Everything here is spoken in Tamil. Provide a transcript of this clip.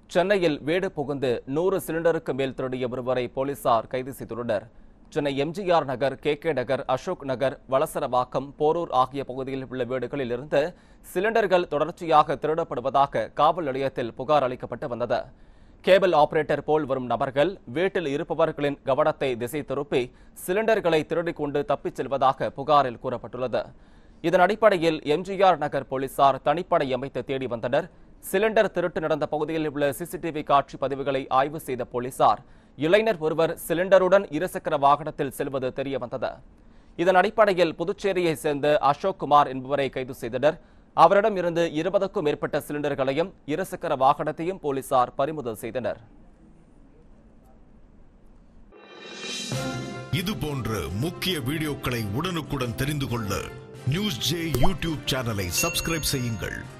சென்னையில் வீடு புகுந்து நூறு சிலிண்டருக்கு மேல் திருடிய ஒருவரை போலீசார் கைது செய்துள்ளனர் சென்னை எம்ஜிஆர் நகர் கே கே நகர் அசோக் நகர் வளசரவாக்கம் போரூர் ஆகிய பகுதியில் உள்ள வீடுகளில் இருந்து சிலிண்டர்கள் தொடர்ச்சியாக திருடப்படுவதாக காவல் நிலையத்தில் புகார் அளிக்கப்பட்டு வந்தது கேபிள் ஆபரேட்டர் போல் வரும் நபர்கள் வீட்டில் இருப்பவர்களின் கவனத்தை திசை திருப்பி சிலிண்டர்களை திருடிக் கொண்டு தப்பிச் செல்வதாக புகாரில் கூறப்பட்டுள்ளது இதன் அடிப்படையில் எம்ஜிஆர் நகர் போலீசார் தனிப்படை அமைத்து தேடி வந்தனர் சிலிண்டர் திருட்டு நடந்த பகுதியில் உள்ள சிசிடிவி காட்சி பதிவுகளை ஆய்வு செய்த போலீசார் இளைஞர் ஒருவர் சிலிண்டருடன் இருசக்கர வாகனத்தில் செல்வது தெரிய வந்தது இதன் அடிப்படையில் புதுச்சேரியை சேர்ந்த அசோக் குமார் என்பவரை கைது செய்தனர் அவரிடம் இருந்து இருபதுக்கும் மேற்பட்ட சிலிண்டர்களையும் இருசக்கர வாகனத்தையும் போலீசார் பறிமுதல் செய்தனர் இது போன்ற முக்கிய வீடியோக்களை உடனுக்குடன் தெரிந்து கொள்ள நியூஸ் ஜே யூடியூப் சேனலை சப்ஸ்கிரைப் செய்யுங்கள்